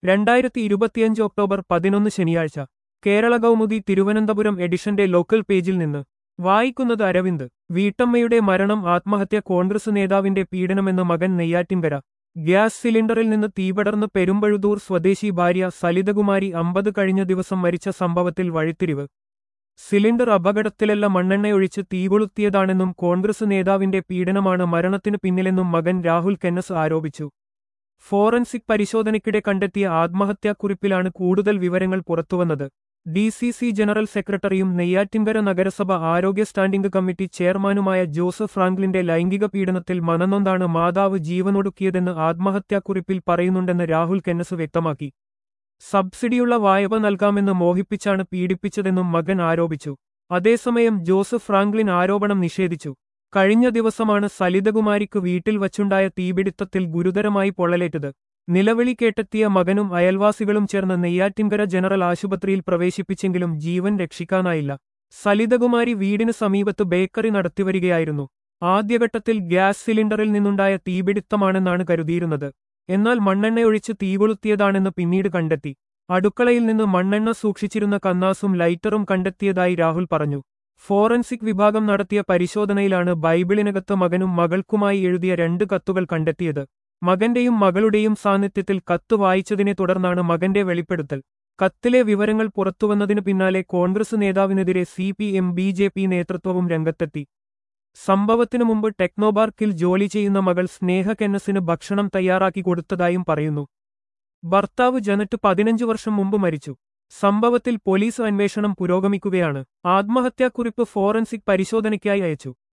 രണ്ടായിരത്തി ഇരുപത്തിയഞ്ച് ഒക്ടോബർ പതിനൊന്ന് ശനിയാഴ്ച കേരള കൗമുദി തിരുവനന്തപുരം എഡിഷന്റെ ലോക്കൽ പേജിൽ നിന്ന് വായിക്കുന്നത് അരവിന്ദ് വീട്ടമ്മയുടെ മരണം ആത്മഹത്യ കോൺഗ്രസ് നേതാവിന്റെ പീഡനമെന്ന് മകൻ നെയ്യാറ്റിൻകര ഗ്യാസ് സിലിണ്ടറിൽ നിന്ന് തീപടർന്ന് പെരുമ്പഴുതൂർ സ്വദേശി ഭാര്യ സലിതകുമാരി അമ്പത് കഴിഞ്ഞ ദിവസം മരിച്ച സംഭവത്തിൽ വഴിത്തിരിവ് സിലിണ്ടർ അപകടത്തിലല്ല മണ്ണെണ്ണയൊഴിച്ച് തീകൊളുത്തിയതാണെന്നും കോൺഗ്രസ് നേതാവിന്റെ പീഡനമാണ് മരണത്തിനു പിന്നിലെന്നും മകൻ രാഹുൽ കെന്നസ് ആരോപിച്ചു ഫോറൻസിക് പരിശോധനയ്ക്കിടെ കണ്ടെത്തിയ ആത്മഹത്യാക്കുറിപ്പിലാണ് കൂടുതൽ വിവരങ്ങൾ പുറത്തുവന്നത് ഡി സി സി ജനറൽ സെക്രട്ടറിയും നെയ്യാറ്റിൻകര നഗരസഭ ആരോഗ്യ സ്റ്റാൻഡിംഗ് കമ്മിറ്റി ചെയർമാനുമായ ജോസഫ് ഫ്രാങ്ക്ലിന്റെ ലൈംഗിക പീഡനത്തിൽ മനനൊന്താണ് മാതാവ് ജീവനൊടുക്കിയതെന്ന് ആത്മഹത്യാക്കുറിപ്പിൽ പറയുന്നുണ്ടെന്ന് രാഹുൽ കെന്നസ് വ്യക്തമാക്കി സബ്സിഡിയുള്ള വായ്പ നൽകാമെന്ന് മോഹിപ്പിച്ചാണ് പീഡിപ്പിച്ചതെന്നും മകൻ ആരോപിച്ചു അതേസമയം ജോസഫ് ഫ്രാങ്ക്ലിൻ ആരോപണം നിഷേധിച്ചു കഴിഞ്ഞ ദിവസമാണ് സലിതകുമാരിക്ക് വീട്ടിൽ വച്ചുണ്ടായ തീപിടുത്തത്തിൽ ഗുരുതരമായി പൊള്ളലേറ്റത് നിലവിളി കേട്ടെത്തിയ മകനും അയൽവാസികളും ചേർന്ന് നെയ്യാറ്റിൻകര ജനറൽ ആശുപത്രിയിൽ പ്രവേശിപ്പിച്ചെങ്കിലും ജീവൻ രക്ഷിക്കാനായില്ല സലിതകുമാരി വീടിന് സമീപത്ത് ബേക്കറി നടത്തിവരികയായിരുന്നു ആദ്യഘട്ടത്തിൽ ഗ്യാസ് സിലിണ്ടറിൽ നിന്നുണ്ടായ തീപിടുത്തമാണെന്നാണ് കരുതിയിരുന്നത് എന്നാൽ മണ്ണെണ്ണയൊഴിച്ച് തീകൊളുത്തിയതാണെന്ന് പിന്നീട് കണ്ടെത്തി അടുക്കളയിൽ നിന്ന് മണ്ണെണ്ണ സൂക്ഷിച്ചിരുന്ന കന്നാസും ലൈറ്ററും കണ്ടെത്തിയതായി രാഹുൽ പറഞ്ഞു ഫോറൻസിക് വിഭാഗം നടത്തിയ പരിശോധനയിലാണ് ബൈബിളിനകത്ത് മകനും മകൾക്കുമായി എഴുതിയ രണ്ട് കത്തുകൾ കണ്ടെത്തിയത് മകന്റെയും മകളുടെയും സാന്നിധ്യത്തിൽ കത്ത് വായിച്ചതിനെ തുടർന്നാണ് മകന്റെ വെളിപ്പെടുത്തൽ കത്തിലെ വിവരങ്ങൾ പുറത്തുവന്നതിനു പിന്നാലെ കോൺഗ്രസ് നേതാവിനെതിരെ C P M B J P നേതൃത്വവും രംഗത്തെത്തി സംഭവത്തിനു മുമ്പ് ടെക്നോപാർക്കിൽ ജോലി ചെയ്യുന്ന മകൾ സ്നേഹ കെന്നസിന് ഭക്ഷണം തയ്യാറാക്കി കൊടുത്തതായും പറയുന്നു ഭർത്താവ് ജനറ്റ് പതിനഞ്ചു വർഷം മുമ്പ് മരിച്ചു സംഭവത്തിൽ പോലീസ് അന്വേഷണം പുരോഗമിക്കുകയാണ് ആത്മഹത്യാക്കുറിപ്പ് ഫോറൻസിക് പരിശോധനയ്ക്കായി അയച്ചു